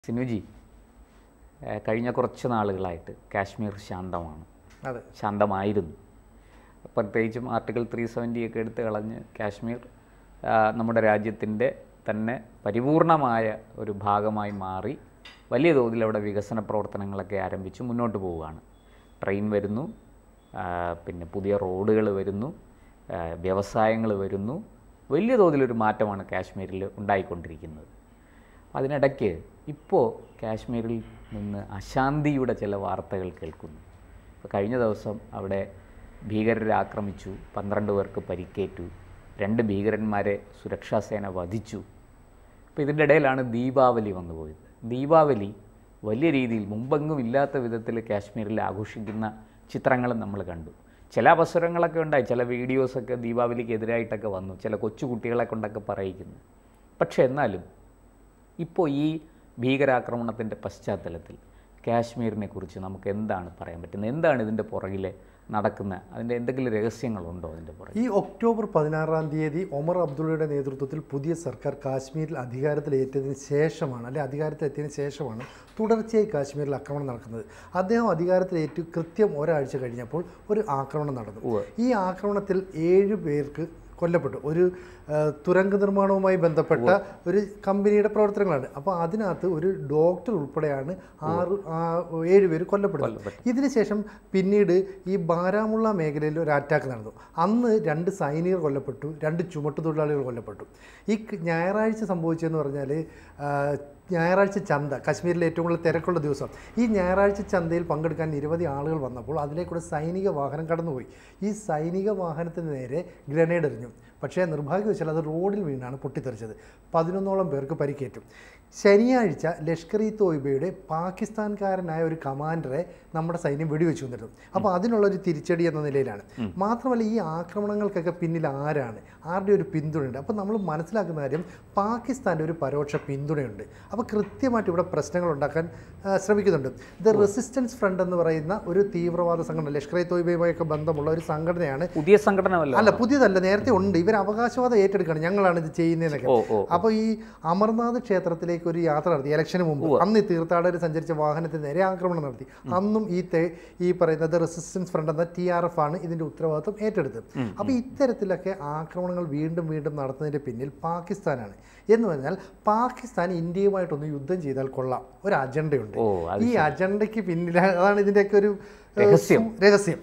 സിനുജി ഏഹ് കഴിഞ്ഞ കുറച്ച് നാളുകളായിട്ട് കാശ്മീർ ശാന്തമാണ് അതെ ശാന്തമായിരുന്നു പ്രത്യേകിച്ചും ആർട്ടിക്കിൾ ത്രീ സെവൻറ്റി ഒക്കെ എടുത്ത് കളഞ്ഞ് കാശ്മീർ ആ, നമ്മുടെ രാജ്യത്തിൻ്റെ തന്നെ പരിപൂർണമായ ഒരു ഭാഗമായി മാറി വലിയ തോതിൽ അവിടെ വികസന പ്രവർത്തനങ്ങളൊക്കെ ആരംഭിച്ച് മുന്നോട്ട് പോവുകയാണ് ട്രെയിൻ വരുന്നു ആ, പിന്നെ പുതിയ റോഡുകൾ വരുന്നു വ്യവസായങ്ങൾ വരുന്നു വലിയ തോതിലൊരു മാറ്റമാണ് കാശ്മീരിൽ ഉണ്ടായിക്കൊണ്ടിരിക്കുന്നത് അതിനിടയ്ക്ക് ഇപ്പോൾ കാശ്മീരിൽ നിന്ന് അശാന്തിയുടെ ചില വാർത്തകൾ കേൾക്കുന്നു ഇപ്പോൾ കഴിഞ്ഞ ദിവസം അവിടെ ഭീകരരെ ആക്രമിച്ചു പന്ത്രണ്ട് പേർക്ക് പരിക്കേറ്റു രണ്ട് ഭീകരന്മാരെ സുരക്ഷാസേന വധിച്ചു അപ്പോൾ ഇതിൻ്റെ ഇടയിലാണ് ദീപാവലി വന്നു പോയത് ദീപാവലി വലിയ രീതിയിൽ മുമ്പെങ്ങും ഇല്ലാത്ത വിധത്തിൽ കാശ്മീരിൽ ആഘോഷിക്കുന്ന ചിത്രങ്ങളും നമ്മൾ കണ്ടു ചില അവസരങ്ങളൊക്കെ ഉണ്ടായി ചില വീഡിയോസൊക്കെ ദീപാവലിക്ക് എതിരായിട്ടൊക്കെ വന്നു ചില കൊച്ചു കുട്ടികളെ കൊണ്ടൊക്കെ പറയിക്കുന്നു പക്ഷേ എന്നാലും ഇപ്പോൾ ഈ ഭീകരാക്രമണത്തിൻ്റെ പശ്ചാത്തലത്തിൽ കാശ്മീരിനെ കുറിച്ച് നമുക്ക് എന്താണ് പറയാൻ പറ്റുന്നത് എന്താണ് ഇതിൻ്റെ പുറകിലെ നടക്കുന്ന അതിൻ്റെ എന്തെങ്കിലും രഹസ്യങ്ങളുണ്ടോ അതിൻ്റെ പുറകിൽ ഈ ഒക്ടോബർ പതിനാറാം തീയതി ഒമർ അബ്ദുള്ളയുടെ നേതൃത്വത്തിൽ പുതിയ സർക്കാർ കാശ്മീരിൽ അധികാരത്തിലേറ്റതിന് ശേഷമാണ് അല്ലെ അധികാരത്തിലെത്തിയതിന് ശേഷമാണ് തുടർച്ചയായി കാശ്മീരിൽ ആക്രമണം നടക്കുന്നത് അദ്ദേഹം അധികാരത്തിലേറ്റ് കൃത്യം ഒരാഴ്ച കഴിഞ്ഞപ്പോൾ ഒരു ആക്രമണം നടന്നു ഉവ്വ്. ഈ ആക്രമണത്തിൽ ഏഴ് പേർക്ക് കൊല്ലപ്പെട്ടു ഒരു ആ, തുരങ്ക നിർമ്മാണവുമായി ബന്ധപ്പെട്ട ഒരു കമ്പനിയുടെ പ്രവർത്തനങ്ങളാണ് അപ്പോൾ അതിനകത്ത് ഒരു ഡോക്ടർ ഉൾപ്പെടെയാണ് ആറ് ആ, ഏഴ് പേര് കൊല്ലപ്പെടുന്നത് ഇതിനുശേഷം പിന്നീട് ഈ ബാരാമുള്ള മേഖലയിൽ ഒരു അറ്റാക്ക് നടന്നു അന്ന് രണ്ട് സൈനികർ കൊല്ലപ്പെട്ടു രണ്ട് ചുമട്ടുതൊഴിലാളികൾ കൊല്ലപ്പെട്ടു ഈ ക- ഞായറാഴ്ച സംഭവിച്ചതെന്ന് പറഞ്ഞാൽ ആ, ഞായറാഴ്ച ചന്ത കാശ്മീരിലെ ഏറ്റവും കൂടുതൽ തിരക്കുള്ള ദിവസം ഈ ഞായറാഴ്ച ചന്തയിൽ പങ്കെടുക്കാൻ നിരവധി ആളുകൾ വന്നപ്പോൾ അതിലേക്കൂടെ സൈനിക വാഹനം കടന്നുപോയി ഈ സൈനിക വാഹനത്തിന് നേരെ ഗ്രനേഡ് എറിഞ്ഞു പക്ഷേ നിർഭാഗ്യവശാൽ അത് റോഡിൽ വീണാണ് പൊട്ടിത്തെറിച്ചത് പതിനൊന്നോളം പേർക്ക് പരിക്കേറ്റു ശനിയാഴ്ച ലഷ്കർ ഇ തോയ്ബയുടെ പാകിസ്ഥാൻകാരനായ ഒരു കമാൻഡറെ നമ്മുടെ സൈന്യം വെടിവെച്ചു വന്നിരുന്നു അപ്പോൾ അതിനുള്ളൊരു തിരിച്ചടി എന്ന നിലയിലാണ് മാത്രമല്ല ഈ ആക്രമണങ്ങൾക്കൊക്കെ പിന്നിൽ ആരാണ് ആരുടെ ഒരു പിന്തുണയുണ്ട് അപ്പോൾ നമ്മൾ മനസ്സിലാക്കുന്ന കാര്യം പാകിസ്ഥാൻ്റെ ഒരു പരോക്ഷ പിന്തുണയുണ്ട് അപ്പോൾ കൃത്യമായിട്ട് ഇവിടെ പ്രശ്നങ്ങൾ ഉണ്ടാക്കാൻ ആ, ശ്രമിക്കുന്നുണ്ട് ദ റെസിസ്റ്റൻസ് ഫ്രണ്ട് എന്ന് പറയുന്ന ഒരു തീവ്രവാദ സംഘടന ലഷ്കർ ഇ തോയ്ബയുമായൊക്കെ ബന്ധമുള്ള ഒരു സംഘടനയാണ് പുതിയ സംഘടന വല്ല അല്ല പുതിയതല്ല നേരത്തെ ഉണ്ട് ഇവർ അവകാശവാദം ഏറ്റെടുക്കുകയാണ് ഞങ്ങളാണ് ഇത് ചെയ്യുന്നതെന്നൊക്കെ ഓ ഓ അപ്പോൾ ഈ അമർനാഥ് ക്ഷേത്രത്തിലേക്ക് ഒരു യാത്ര നടത്തി ഇലക്ഷന് മുമ്പ് അന്ന് ഈ തീർത്ഥാടകർ സഞ്ചരിച്ച വാഹനത്തിന് നേരെ ആക്രമണം നടത്തി അന്നും ഈ തേ ഈ പറയുന്നത് റെസിസ്റ്റൻസ് ഫ്രണ്ട് എന്ന ടി ആർ എഫ് ആണ് ഇതിന്റെ ഉത്തരവാദിത്വം ഏറ്റെടുത്തത് അപ്പോൾ ഇത്തരത്തിലൊക്കെ ആക്രമണങ്ങൾ വീണ്ടും വീണ്ടും നടത്തുന്നതിന്റെ പിന്നിൽ പാകിസ്ഥാനാണ് എന്ന് പറഞ്ഞാൽ പാകിസ്ഥാൻ ഇന്ത്യയുമായിട്ടൊന്ന് യുദ്ധം ചെയ്താൽ കൊള്ളാം ഒരു അജണ്ടയുണ്ട് ഓ അത് ഈ അജണ്ടയ്ക്ക് പിന്നിൽ അതാണ് ഇതിൻ്റെയൊക്കെ ഒരു ഏഹ്, രഹസ്യം. രഹസ്യം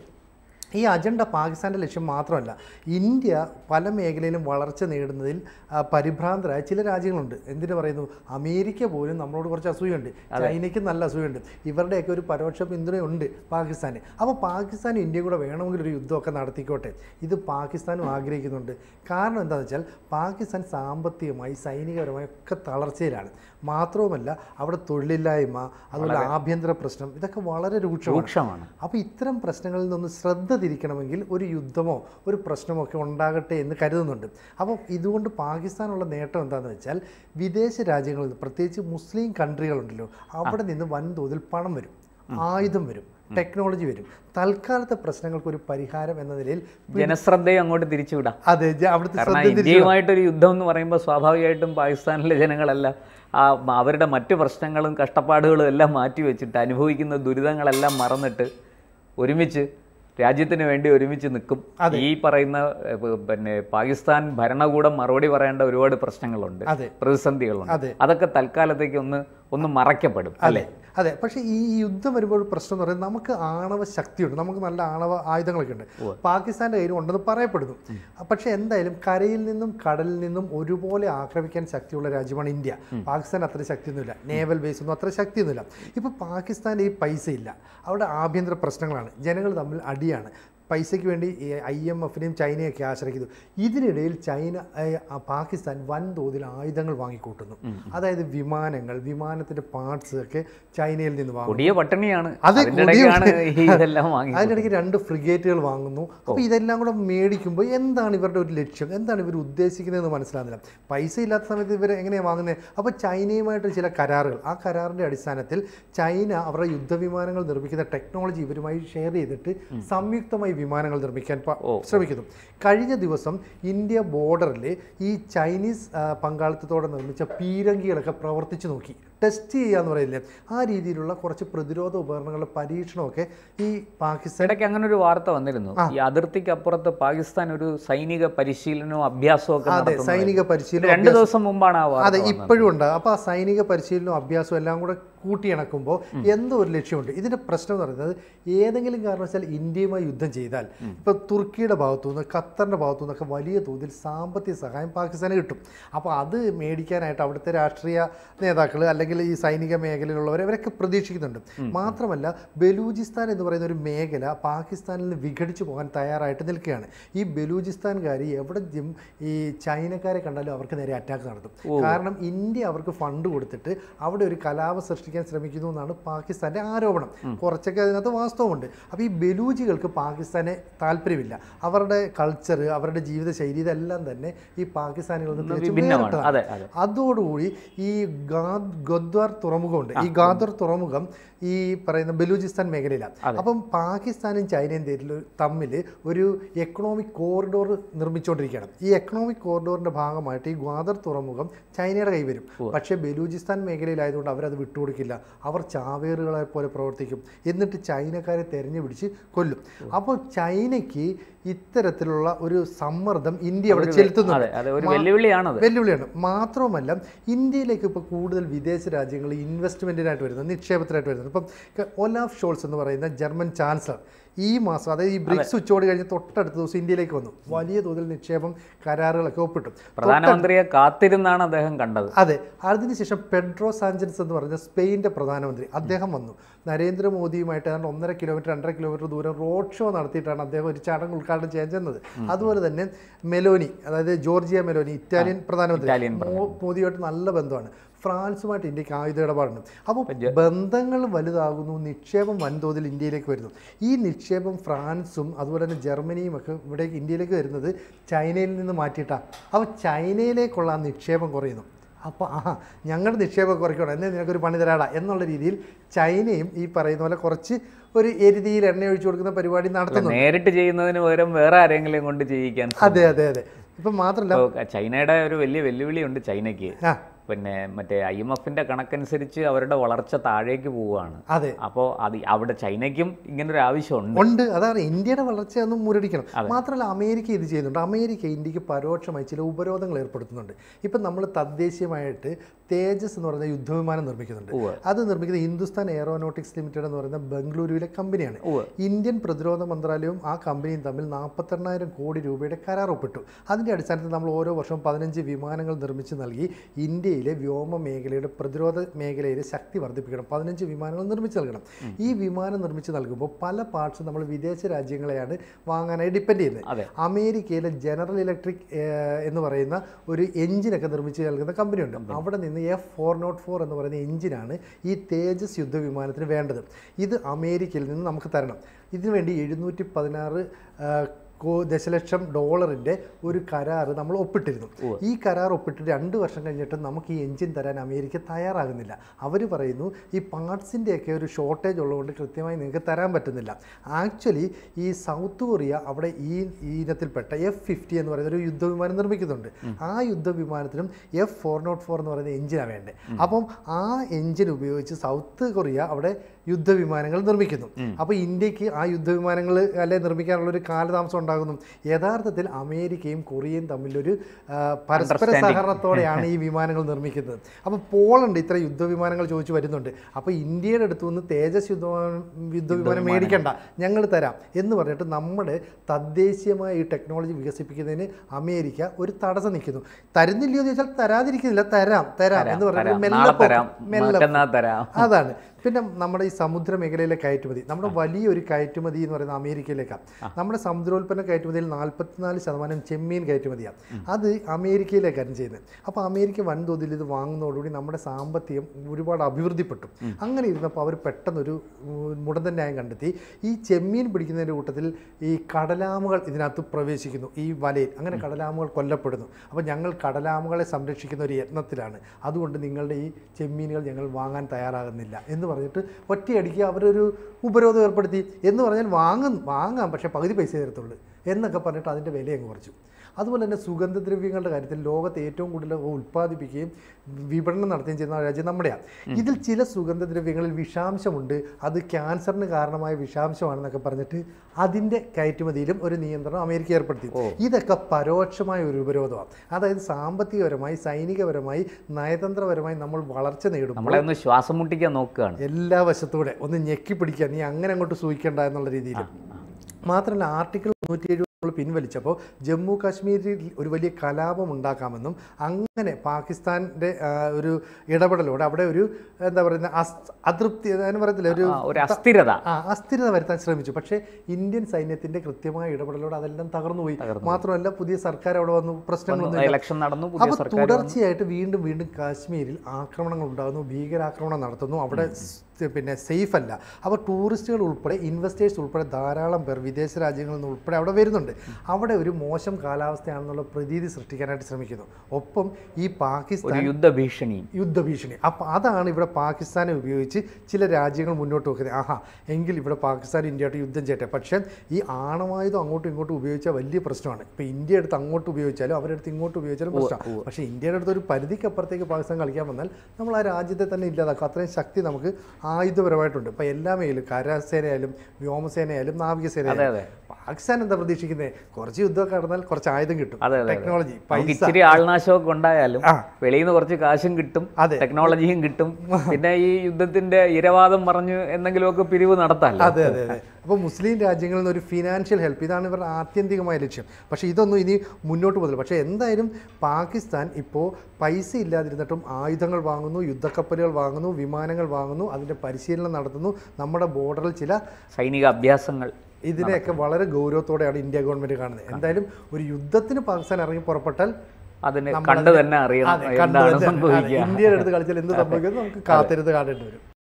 ഈ അജണ്ട പാകിസ്ഥാൻ്റെ ലക്ഷ്യം മാത്രമല്ല ഇന്ത്യ പല മേഖലയിലും വളർച്ച നേടുന്നതിൽ ആ, പരിഭ്രാന്തരായ ചില രാജ്യങ്ങളുണ്ട് എന്തിനു പറയുന്നു അമേരിക്ക പോലും നമ്മളോട് കുറച്ച് അസൂയുണ്ട് ചൈനയ്ക്ക് നല്ല അസൂയുണ്ട് ഇവരുടെയൊക്കെ ഒരു പരോക്ഷ പിന്തുണയുണ്ട് പാകിസ്ഥാന് അപ്പോൾ പാകിസ്ഥാനും ഇന്ത്യയും കൂടെ വേണമെങ്കിൽ ഒരു യുദ്ധമൊക്കെ നടത്തിക്കോട്ടെ ഇത് പാകിസ്ഥാനും ആഗ്രഹിക്കുന്നുണ്ട് കാരണം എന്താണെന്ന് വെച്ചാൽ പാകിസ്ഥാൻ സാമ്പത്തികമായി സൈനികപരമായി ഒക്കെ തളർച്ചയിലാണ് മാത്രവുമല്ല അവിടെ തൊഴിലില്ലായ്മ അതുപോലെ ആഭ്യന്തര പ്രശ്നം ഇതൊക്കെ വളരെ രൂക്ഷമാണ് രൂക്ഷമാണ് അപ്പോൾ ഇത്തരം പ്രശ്നങ്ങളിൽ നിന്ന് ശ്രദ്ധ തിരിക്കണമെങ്കിൽ ഒരു യുദ്ധമോ ഒരു പ്രശ്നമോ ഒക്കെ ഉണ്ടാകട്ടെ എന്ന് കരുതുന്നുണ്ട് അപ്പോൾ ഇതുകൊണ്ട് പാകിസ്ഥാനുള്ള നേട്ടം എന്താണെന്ന് വെച്ചാൽ വിദേശ രാജ്യങ്ങളിൽ നിന്ന് പ്രത്യേകിച്ച് മുസ്ലിം കൺട്രികളുണ്ടല്ലോ അവിടെ നിന്ന് വൻതോതിൽ പണം വരും ആയുധം വരും ടെക്നോളജി വരും തൽക്കാലത്തെ പ്രശ്നങ്ങൾക്ക് ഒരു പരിഹാരം എന്ന നിലയിൽ ജനശ്രദ്ധയും അങ്ങോട്ട് തിരിച്ചുവിടാം അതെ ജ- അവിടുത്തെ കാരണം ശ്രദ്ധ തിരിച്ചു ഇന്ത്യയുമായിട്ടൊരു യുദ്ധം എന്ന് പറയുമ്പോൾ സ്വാഭാവികമായിട്ടും പാകിസ്ഥാനിലെ ജനങ്ങളെല്ലാം ആ മ- അവരുടെ മറ്റു പ്രശ്നങ്ങളും കഷ്ടപ്പാടുകളും എല്ലാം മാറ്റി വെച്ചിട്ട് അനുഭവിക്കുന്ന ദുരിതങ്ങളെല്ലാം മറന്നിട്ട് ഒരുമിച്ച് രാജ്യത്തിന് വേണ്ടി ഒരുമിച്ച് നിൽക്കും ഈ പറയുന്ന ഏ, പ- പിന്നെ പാകിസ്ഥാൻ ഭരണകൂടം മറുപടി പറയേണ്ട ഒരുപാട് പ്രശ്നങ്ങളുണ്ട് അതെ പ്രതിസന്ധികളുണ്ട് അതെ. അതൊക്കെ തൽക്കാലത്തേക്ക് ഒന്ന് ഒന്ന് മറയ്ക്കപ്പെടും അല്ലേ അതെ പക്ഷേ ഈ യുദ്ധം വരുമ്പോൾ ഒരു പ്രശ്നം എന്ന് പറയുന്നത് നമുക്ക് ആണവ ശക്തിയുണ്ട് നമുക്ക് നല്ല ആണവ ആയുധങ്ങളൊക്കെ ഉണ്ട് പാകിസ്ഥാന്റെ കയ്യിൽ ഉണ്ടെന്ന് പറയപ്പെടുന്നു പക്ഷേ എന്തായാലും കരയിൽ നിന്നും കടലിൽ നിന്നും ഒരുപോലെ ആക്രമിക്കാൻ ശക്തിയുള്ള രാജ്യമാണ് ഇന്ത്യ പാകിസ്ഥാൻ അത്ര ശക്തിയൊന്നുമില്ല നേവൽ ബേസ് ഒന്നും അത്ര ശക്തിയൊന്നുമില്ല ഇപ്പോൾ പാകിസ്ഥാൻ്റെ ഈ പൈസ ഇല്ല അവിടെ ആഭ്യന്തര പ്രശ്നങ്ങളാണ് ജനങ്ങൾ തമ്മിൽ അടിയാണ് പൈസയ്ക്ക് വേണ്ടി ഐ എം എഫിനെയും ചൈനയൊക്കെ ആശ്രയിക്കുന്നു ഇതിനിടയിൽ ചൈന ഏഹ്, ആ പാകിസ്ഥാൻ വൻതോതിൽ ആയുധങ്ങൾ വാങ്ങിക്കൂട്ടുന്നു അതായത് വിമാനങ്ങൾ വിമാനത്തിന്റെ പാർട്സ് ഒക്കെ ചൈനയിൽ നിന്ന് വാങ്ങുന്നു കൊടിയ പട്ടിണിയാണ് അതെ, അതിൻ്റെ കൊടിയ ഇടയ്ക്കാണ് ഈ ഇതെല്ലാം വാങ്ങി അതിനിടയ്ക്ക് രണ്ട് ഫ്രിഗേറ്റുകൾ വാങ്ങുന്നു അപ്പോൾ ഇതെല്ലാം കൂടെ മേടിക്കുമ്പോൾ എന്താണ് ഇവരുടെ ഒരു ലക്ഷ്യം എന്താണ് ഇവർ ഉദ്ദേശിക്കുന്നതെന്ന് മനസ്സിലാകുന്നില്ല പൈസ ഇല്ലാത്ത സമയത്ത് ഇവർ എങ്ങനെയാണ് വാങ്ങുന്നത് അപ്പോൾ ചൈനയുമായിട്ട് ചില കരാറുകൾ ആ കരാറിൻ്റെ അടിസ്ഥാനത്തിൽ ചൈന അവരുടെ യുദ്ധവിമാനങ്ങൾ നിർമ്മിക്കുന്ന ടെക്നോളജി ഇവരുമായി ഷെയർ ചെയ്തിട്ട് സംയുക്തമായി വിമാനങ്ങൾ നിർമ്മിക്കാൻ പ- ശ്രമിക്കുന്നു കഴിഞ്ഞ ദിവസം ഇന്ത്യ ബോർഡറിൽ ഈ ചൈനീസ് ആ, പങ്കാളിത്തത്തോടെ നിർമ്മിച്ച പീരങ്കികളൊക്കെ പ്രവർത്തിച്ചു നോക്കി ടെസ്റ്റ് ചെയ്യുക എന്ന് പറയില്ലേ ആ രീതിയിലുള്ള കുറച്ച് പ്രതിരോധ ഉപകരണങ്ങളുടെ പരീക്ഷണമൊക്കെ ഈ പാകിസ്ഥാൻ ഇടയ്ക്ക് അങ്ങനെ ഒരു വാർത്ത വന്നിരുന്നു ഈ അതിർത്തിക്കപ്പുറത്ത് പാകിസ്ഥാൻ ഒരു സൈനിക പരിശീലനവും അഭ്യാസവും ഒക്കെ അതെ നടത്തുന്നത് സൈനിക പരിശീലനം രണ്ട് ദിവസം മുമ്പാണ് ആ വാർത്ത അതെ ഇപ്പോഴും ഉണ്ട് അപ്പോൾ ആ സൈനിക പരിശീലനവും അഭ്യാസവും എല്ലാം കൂടെ കൂട്ടിയിണക്കുമ്പോൾ എന്തോ ഒരു ലക്ഷ്യമുണ്ട് ഇതിന്റെ പ്രശ്നം എന്ന് പറയുന്നത് ഏതെങ്കിലും കാരണവശാൽ ഇന്ത്യയുമായി യുദ്ധം ചെയ്താൽ ഇപ്പോൾ തുർക്കിയുടെ ഭാഗത്തു നിന്ന് ഖത്തറിൻ്റെ ഭാഗത്തു നിന്നൊക്കെ വലിയ തോതിൽ സാമ്പത്തിക സഹായം പാകിസ്ഥാന് കിട്ടും അപ്പോൾ അത് മേടിക്കാനായിട്ട് അവിടുത്തെ രാഷ്ട്രീയ നേതാക്കൾ അല്ലെങ്കിൽ ഈ സൈനിക മേഖലയിലുള്ളവർ അവരൊക്കെ പ്രതീക്ഷിക്കുന്നുണ്ട് മാത്രമല്ല ബലൂചിസ്ഥാൻ എന്ന് പറയുന്ന ഒരു മേഖല പാകിസ്ഥാനിൽ നിന്ന് വിഘടിച്ചു പോകാൻ തയ്യാറായിട്ട് നിൽക്കുകയാണ് ഈ ബലൂചിസ്ഥാൻകാർ എവിടെ ജിം ഈ ചൈനക്കാരെ കണ്ടാലും അവർക്ക് നേരെ അറ്റാക്ക് നടത്തും കാരണം ഇന്ത്യ അവർക്ക് ഫണ്ട് കൊടുത്തിട്ട് അവിടെ ഒരു കലാപം സൃഷ്ടിക്കാൻ ശ്രമിക്കുന്നു എന്നാണ് പാകിസ്ഥാന്റെ ആരോപണം കുറച്ചൊക്കെ അതിനകത്ത് വാസ്തവമുണ്ട് അപ്പോൾ ഈ ബലൂജികൾക്ക് പാകിസ്ഥാനെ താല്പര്യമില്ല അവരുടെ കൾച്ചർ അവരുടെ ജീവിതശൈലി ഇതെല്ലാം തന്നെ ഈ പാകിസ്ഥാനികളിൽ നിന്ന് തികച്ചും ഭിന്നമാണ് വേറിട്ടതാണ്. അതെ അതെ അതോടുകൂടി ഈ ഗാ- ഗദ്വാർ തുറമുഖമുണ്ട് ഈ ഗാദ്വർ തുറമുഖം ഈ പറയുന്ന ബലൂചിസ്ഥാൻ മേഖലയിലാണ് അപ്പം പാകിസ്ഥാനും ചൈനയും തമ്മിൽ തമ്മിൽ ഒരു എക്കണോമിക് കോറിഡോർ നിർമ്മിച്ചുകൊണ്ടിരിക്കുകയാണ് ഈ എക്കണോമിക് കോറിഡോറിന്റെ ഭാഗമായിട്ട് ഈ ഗ്വാദർ തുറമുഖം ചൈനയുടെ കൈവരും പക്ഷേ ബലൂചിസ്ഥാൻ മേഖലയിലായതുകൊണ്ട് അവരത് വിട്ടുകൊടുക്കില്ല അവർ ചാവേറുകളെ പോലെ പ്രവർത്തിക്കും എന്നിട്ട് ചൈനക്കാരെ തെരഞ്ഞു പിടിച്ച് കൊല്ലും അപ്പോൾ ചൈനയ്ക്ക് ഇത്തരത്തിലുള്ള ഒരു സമ്മർദ്ദം ഇന്ത്യ അവിടെ ചെലുത്തുന്നുണ്ട് അതെ അതെ ഒരു വെല്ലുവിളിയാണത് വെല്ലുവിളിയാണ് മാത്രവുമല്ല ഇന്ത്യയിലേക്ക് ഇപ്പോൾ കൂടുതൽ വിദേശ രാജ്യങ്ങൾ ഇൻവെസ്റ്റ്മെൻറ്റിനായിട്ട് വരുന്നത് നിക്ഷേപത്തിനായിട്ട് വരുന്നത് ഇപ്പം ക- ഒലാഫ് ഷോൾസ് എന്ന് പറയുന്ന ജർമ്മൻ ചാൻസലർ ഈ മാസം അതായത് ഈ ബ്രിക്സ് ഉച്ചോട് കഴിഞ്ഞ് തൊട്ടടുത്ത ദിവസം ഇന്ത്യയിലേക്ക് വന്നു വലിയ തോതിൽ നിക്ഷേപം കരാറുകളൊക്കെ ഒപ്പിട്ടു പ്രധാനമന്ത്രിയെ കാത്തിരുന്നാണ് അദ്ദേഹം കണ്ടത് അതെ അതിനുശേഷം പെഡ്രോ സാഞ്ചൻസ് എന്ന് പറയുന്ന സ്പെയിൻ്റെ പ്രധാനമന്ത്രി അദ്ദേഹം വന്നു നരേന്ദ്രമോദിയുമായിട്ട് ഏതാണ്ട് ഒന്നര കിലോമീറ്റർ രണ്ടര കിലോമീറ്റർ ദൂരം റോഡ് ഷോ നടത്തിയിട്ടാണ് അദ്ദേഹം ഒരു ചടങ്ങ് ഉദ്ഘാടനം ചെയ്യാൻ ചെന്നത് അതുപോലെ തന്നെ മെലോനി അതായത് ജോർജിയ മെലോനി ഇറ്റാലിയൻ പ്രധാനമന്ത്രി ഇറ്റാലിയൻ മോ- മോദിയുമായിട്ട് നല്ല ബന്ധമാണ് ഫ്രാൻസുമായിട്ട് ഇന്ത്യക്ക് ആയുധ ഇടപാടുണ്ട് അപ്പോൾ ബന്ധങ്ങൾ വലുതാകുന്നു നിക്ഷേപം വൻതോതിൽ ഇന്ത്യയിലേക്ക് വരുന്നു ഈ നിക്ഷേപം ഫ്രാൻസും അതുപോലെ തന്നെ ജർമ്മനിയും ഒക്കെ ഇവിടെ ഇന്ത്യയിലേക്ക് വരുന്നത് ചൈനയിൽ നിന്ന് മാറ്റിയിട്ടാണ് അപ്പോൾ ചൈനയിലേക്കുള്ള ആ നിക്ഷേപം കുറയുന്നു അപ്പോൾ ആ ഞങ്ങളുടെ നിക്ഷേപം കുറയ്ക്കണം എന്നേ നിനക്കൊരു പണി തരാടാ എന്നുള്ള രീതിയിൽ ചൈനയും ഈ പറയുന്ന പോലെ കുറച്ച് ഒരു എരുതിയിൽ എണ്ണ ഒഴിച്ചു കൊടുക്കുന്ന പരിപാടി നടത്തുന്നു നേരിട്ട് ചെയ്യുന്നതിന് പകരം വേറെ ആരെങ്കിലും കൊണ്ട് ചെയ്യിക്കാൻ അതെ അതെ അതെ ഇപ്പം മാത്രമല്ല ഇപ്പോ ചൈനയുടെ ഒരു വലിയ വെല്ലുവിളിയുണ്ട് ചൈനയ്ക്ക് ആ പിന്നെ മറ്റേ ഐ എം എഫിന്റെ കണക്കനുസരിച്ച് അവരുടെ വളർച്ച താഴേക്ക് പോവുകയാണ് അതെ അപ്പോൾ അത് അവിടെ ചൈനയ്ക്കും ഇങ്ങനൊരു ആവശ്യമുണ്ട് ഉണ്ട് അതാണ് ഇന്ത്യയുടെ വളർച്ചയൊന്നും മുരടിക്കണം മാത്രമല്ല അമേരിക്ക ഇത് ചെയ്യുന്നുണ്ട് അമേരിക്ക ഇന്ത്യക്ക് പരോക്ഷമായി ചില ഉപരോധങ്ങൾ ഏർപ്പെടുത്തുന്നുണ്ട് ഇപ്പം നമ്മൾ തദ്ദേശീയമായിട്ട് തേജസ് എന്ന് പറയുന്ന യുദ്ധവിമാനം നിർമ്മിക്കുന്നുണ്ട് ഉവ്വ്. അത് നിർമ്മിക്കുന്നത് ഹിന്ദുസ്ഥാൻ എയറോനോട്ടിക്സ് ലിമിറ്റഡ് എന്ന് പറയുന്ന ബംഗളൂരുവിലെ കമ്പനിയാണ് ഉവ്വ്. ഇന്ത്യൻ പ്രതിരോധ മന്ത്രാലയവും ആ കമ്പനിയും തമ്മിൽ നാൽപ്പത്തെണ്ണായിരം കോടി രൂപയുടെ കരാർ ഒപ്പിട്ടു അതിൻ്റെ അടിസ്ഥാനത്തിൽ നമ്മൾ ഓരോ വർഷവും പതിനഞ്ച് വിമാനങ്ങൾ നിർമ്മിച്ച് നൽകി ഇന്ത്യയിലെ വ്യോമ മേഖലയുടെ പ്രതിരോധ മേഖലയിലെ ശക്തി വർദ്ധിപ്പിക്കണം പതിനഞ്ച് വിമാനങ്ങൾ നിർമ്മിച്ച് നൽകണം ഈ വിമാനം നിർമ്മിച്ച് നൽകുമ്പോൾ പല പാർട്സും നമ്മൾ വിദേശ രാജ്യങ്ങളെയാണ് വാങ്ങാനായി ഡിപ്പെൻഡ് ചെയ്യുന്നത് അതെ. അമേരിക്കയിലെ ജനറൽ ഇലക്ട്രിക് എന്ന് പറയുന്ന ഒരു എഞ്ചിനൊക്കെ നിർമ്മിച്ച് നൽകുന്ന കമ്പനിയുണ്ട് അവിടെ നിന്ന് എഫ് ഫോർ നോട്ട് ഫോർ എന്ന് പറയുന്ന എഞ്ചിനാണ് ഈ തേജസ് യുദ്ധവിമാനത്തിന് വേണ്ടത് ഇത് അമേരിക്കയിൽ നിന്ന് നമുക്ക് തരണം ഇതിനുവേണ്ടി എഴുന്നൂറ്റി പതിനാറ് കോ- ദശലക്ഷം ഡോളറിൻ്റെ ഒരു കരാർ നമ്മൾ ഒപ്പിട്ടിരുന്നു ഈ കരാർ ഒപ്പിട്ട് രണ്ട് വർഷം കഴിഞ്ഞിട്ട് നമുക്ക് ഈ എഞ്ചിൻ തരാൻ അമേരിക്ക തയ്യാറാകുന്നില്ല അവർ പറയുന്നു ഈ പാർട്സിൻ്റെയൊക്കെ ഒരു ഷോർട്ടേജ് ഉള്ളതുകൊണ്ട് കൃത്യമായി നിങ്ങൾക്ക് തരാൻ പറ്റുന്നില്ല ആക്ച്വലി ഈ സൗത്ത് കൊറിയ അവിടെ ഈ ഈ ഇനത്തിൽപ്പെട്ട എഫ് ഫിഫ്റ്റി എന്ന് പറയുന്ന ഒരു യുദ്ധവിമാനം നിർമ്മിക്കുന്നുണ്ട് ആ യുദ്ധവിമാനത്തിനും എഫ് ഫോർ നോട്ട് ഫോർ എന്ന് പറയുന്ന എഞ്ചിനാണ് വേണ്ടത് അപ്പം ആ എഞ്ചിൻ ഉപയോഗിച്ച് സൗത്ത് കൊറിയ അവിടെ യുദ്ധവിമാനങ്ങൾ നിർമ്മിക്കുന്നു അപ്പോൾ ഇന്ത്യക്ക് ആ യുദ്ധവിമാനങ്ങൾ അല്ലെ നിർമ്മിക്കാനുള്ള ഒരു കാലതാമസം ഉണ്ടാകുന്നു യഥാർത്ഥത്തിൽ അമേരിക്കയും കൊറിയയും തമ്മിലൊരു ആ, പരസ്പര സഹകരണത്തോടെയാണ് ഈ വിമാനങ്ങൾ നിർമ്മിക്കുന്നത് അപ്പോൾ പോളണ്ട് ഇത്ര യുദ്ധവിമാനങ്ങൾ ചോദിച്ചു വരുന്നുണ്ട് അപ്പോൾ ഇന്ത്യയുടെ അടുത്തു നിന്ന് തേജസ് യുദ്ധവിമാനം യുദ്ധവിമാനം മേടിക്കണ്ട ഞങ്ങൾ തരാം എന്ന് പറഞ്ഞിട്ട് നമ്മുടെ തദ്ദേശീയമായ ഈ ടെക്നോളജി വികസിപ്പിക്കുന്നതിന് അമേരിക്ക ഒരു തടസ്സം നിൽക്കുന്നു തരുന്നില്ലയോ എന്ന് ചോദിച്ചാൽ തരാതിരിക്കുന്നില്ല തരാം തരാം എന്ന് പറഞ്ഞിട്ട് തരാം. മെല്ലെ നാളെ പോ- തരാം മെല്ലെ മറ്റന്നാ തരാം അതാണ് പിന്നെ നമ്മുടെ ഈ സമുദ്ര മേഖലയിലെ കയറ്റുമതി നമ്മുടെ വലിയൊരു കയറ്റുമതി എന്ന് പറയുന്നത് അമേരിക്കയിലേക്കാണ് നമ്മുടെ സമുദ്രോൽപ്പന്ന കയറ്റുമതിയിൽ നാൽപ്പത്തിനാല് ശതമാനം ചെമ്മീൻ കയറ്റുമതിയാണ് അത് അമേരിക്കയിലേക്കാണ് ചെയ്യുന്നത് അപ്പോൾ അമേരിക്ക വൻതോതിൽ ഇത് വാങ്ങുന്നതോടുകൂടി നമ്മുടെ സാമ്പത്തികം ഒരുപാട് അഭിവൃദ്ധിപ്പെട്ടു അങ്ങനെ ഇരുന്നപ്പോൾ അവർ പെട്ടെന്നൊരു ഉം, മുടന്തൻ ന്യായം കണ്ടെത്തി ഈ ചെമ്മീൻ പിടിക്കുന്നതിൻ്റെ കൂട്ടത്തിൽ ഈ കടലാമുകൾ ഇതിനകത്ത് പ്രവേശിക്കുന്നു ഈ വലയിൽ അങ്ങനെ കടലാമുകൾ കൊല്ലപ്പെടുന്നു അപ്പോൾ ഞങ്ങൾ കടലാമുകളെ സംരക്ഷിക്കുന്ന ഒരു യത്നത്തിലാണ് അതുകൊണ്ട് നിങ്ങളുടെ ഈ ചെമ്മീനുകൾ ഞങ്ങൾ വാങ്ങാൻ തയ്യാറാകുന്നില്ല എന്ന് പറഞ്ഞിട്ട് ഒറ്റയടിക്ക് അവരൊരു ഉപരോധം ഏർപ്പെടുത്തി എന്ന് പറഞ്ഞാൽ വാങ്ങും വാങ്ങാം പക്ഷേ പകുതി പൈസ തരത്തുള്ളൂ എന്നൊക്കെ പറഞ്ഞിട്ട് അതിൻ്റെ വില അങ്ങ് കുറച്ചു അതുപോലെ തന്നെ സുഗന്ധദ്രവ്യങ്ങളുടെ കാര്യത്തിൽ ലോകത്ത് ഏറ്റവും കൂടുതൽ ഉൽപ്പാദിപ്പിക്കുകയും വിപണനം നടത്തുകയും ചെയ്യുന്ന രാജ്യം നമ്മുടെയാണ് ഇതിൽ ചില സുഗന്ധദ്രവ്യങ്ങളിൽ വിഷാംശമുണ്ട് അത് ക്യാൻസറിന് കാരണമായ വിഷാംശമാണെന്നൊക്കെ പറഞ്ഞിട്ട് അതിൻ്റെ കയറ്റുമതിയിലും ഒരു നിയന്ത്രണം അമേരിക്ക ഏർപ്പെടുത്തി ഇതൊക്കെ പരോക്ഷമായ ഒരു ഉപരോധമാണ് അതായത് സാമ്പത്തികപരമായി സൈനികപരമായി നയതന്ത്രപരമായി നമ്മൾ വളർച്ച നേടും നമ്മളെ ഒന്ന് ശ്വാസം മുട്ടിക്കാൻ നോക്കുകയാണ് എല്ലാ വശത്തൂടെ ഒന്ന് ഞെക്കി പിടിക്കുക നീ അങ്ങനെ അങ്ങോട്ട് സൂഹിക്കണ്ട എന്നുള്ള രീതിയിൽ മാത്രമല്ല ആർട്ടിക്കിൾ മുന്നൂറ്റി എഴുപത് നമ്മൾ പിൻവലിച്ചപ്പോൾ ജമ്മു കാശ്മീരിൽ ഒരു വലിയ കലാപം ഉണ്ടാക്കാമെന്നും അങ്ങനെ പാകിസ്ഥാൻ്റെ ആ, ഒരു ഇടപെടലോടെ അവിടെ ഒരു എന്താ പറയുന്ന അസ്- അതൃപ്തി അതിന് പറയത്തില്ല ഒരു ആ, ഒരു അസ്ഥിരത ആ അസ്ഥിരത വരുത്താൻ ശ്രമിച്ചു പക്ഷേ ഇന്ത്യൻ സൈന്യത്തിന്റെ കൃത്യമായ ഇടപെടലോടെ അതെല്ലാം തകർന്നുപോയി മാത്രമല്ല പുതിയ സർക്കാർ അവിടെ വന്നു പ്രശ്നങ്ങളൊന്നും ഇല്ല. ഇലക്ഷൻ നടന്നു പുതിയ അപ്പോൾ സർക്കാർ തുടർച്ചയായിട്ട് വീണ്ടും വീണ്ടും കാശ്മീരിൽ ആക്രമണങ്ങൾ ഉണ്ടാകുന്നു ഭീകരാക്രമണം നടത്തുന്നു അവിടെ സ് പിന്നെ സേഫ് അല്ല അപ്പോൾ ടൂറിസ്റ്റുകൾ ഉൾപ്പെടെ ഇൻവെസ്റ്റേഴ്സ് ഉൾപ്പെടെ ധാരാളം പേർ വിദേശ രാജ്യങ്ങളിൽ നിന്ന് ഉൾപ്പെടെ അവിടെ വരുന്നുണ്ട് അവിടെ ഒരു മോശം കാലാവസ്ഥയാണെന്നുള്ള പ്രതീതി സൃഷ്ടിക്കാനായിട്ട് ശ്രമിക്കുന്നു ഒപ്പം ഈ പാകിസ്ഥാൻ ഒരു യുദ്ധഭീഷണിയും യുദ്ധഭീഷണി അപ്പോൾ അതാണ് ഇവിടെ പാകിസ്ഥാനെ ഉപയോഗിച്ച് ചില രാജ്യങ്ങൾ മുന്നോട്ട് വെക്കുന്നത് ആഹാ എങ്കിൽ ഇവിടെ പാകിസ്ഥാൻ ഇന്ത്യയായിട്ട് യുദ്ധം ചെയ്യട്ടെ പക്ഷേ ഈ ആണവായുധം അങ്ങോട്ടും ഇങ്ങോട്ടും ഉപയോഗിച്ചാൽ വലിയ പ്രശ്നമാണ് ഇപ്പോൾ ഇന്ത്യ എടുത്ത് അങ്ങോട്ട് ഉപയോഗിച്ചാലും അവരുടെ അടുത്ത് ഇങ്ങോട്ട് ഉപയോഗിച്ചാലും പ്രശ്നമാണ് പക്ഷേ ഇന്ത്യയുടെ അടുത്ത് ഒരു പരിധിക്കപ്പുറത്തേക്ക് പാകിസ്ഥാൻ കളിക്കാൻ വന്നാൽ നമ്മൾ ആ രാജ്യത്തെ തന്നെ ഇല്ലാതാക്കും അത്രയും ശക്തി നമുക്ക് ആയുധപരമായിട്ടുണ്ട് ഇപ്പോൾ എല്ലാ മേഖലയും കരസേനയായാലും വ്യോമസേനയായാലും അതെ നാവികസേനയായാലും അതെ പാകിസ്ഥാൻ എന്താ പ്രതീക്ഷിക്കുന്നത് കുറച്ച് യുദ്ധമൊക്കെ നടന്നാൽ കുറച്ച് ആയുധം കിട്ടും അതെ, അതെ. ടെക്നോളജി നമുക്ക് പൈസ ഇച്ചിരി ആൾനാശമൊക്കെ ഉണ്ടായാലും ആ. വെളിയിൽ നിന്ന് കുറച്ച് കാശും കിട്ടും അതെ. ടെക്നോളജിയും കിട്ടും പിന്നെ ഈ യുദ്ധത്തിന്റെ ഇരവാദം പറഞ്ഞ് എന്തെങ്കിലുമൊക്കെ പിരിവ് നടത്താമല്ലോ അതെ അതെ അതെ അപ്പോൾ മുസ്ലിം രാജ്യങ്ങളിൽ നിന്ന് ഒരു ഫിനാൻഷ്യൽ ഹെൽപ്പ് ഇതാണ് ഇവരുടെ ആത്യന്തികമായ ലക്ഷ്യം പക്ഷേ ഇതൊന്നും ഇനി മുന്നോട്ട് പോകുന്നില്ല പക്ഷേ എന്തായാലും പാകിസ്ഥാൻ ഇപ്പോൾ പൈസ ഇല്ലാതിരുന്നിട്ടും ആയുധങ്ങൾ വാങ്ങുന്നു യുദ്ധക്കപ്പലുകൾ വാങ്ങുന്നു വിമാനങ്ങൾ വാങ്ങുന്നു അതിൻ്റെ പരിശീലനം നടത്തുന്നു നമ്മുടെ ബോർഡറിൽ ചില സൈനിക അഭ്യാസങ്ങൾ ഇതിനെയൊക്കെ വളരെ ഗൗരവത്തോടെയാണ് ഇന്ത്യ ഗവൺമെൻറ് കാണുന്നത് എന്തായാലും ഒരു യുദ്ധത്തിന് പാകിസ്ഥാൻ ഇറങ്ങി പുറപ്പെട്ടാൽ അതിന് നമ്മളത് കണ്ടു തന്നെ അറിയണം അതെ, കണ്ടു എന്താണ് തന്നെ- അതെ, സംഭവിക്കുക ഇന്ത്യയുടെ അടുത്ത് കളിച്ചാൽ എന്ത് സംഭവിക്കുന്നത് നമുക്ക് കാത്തിരുന്ന് കാണേണ്ടി വരും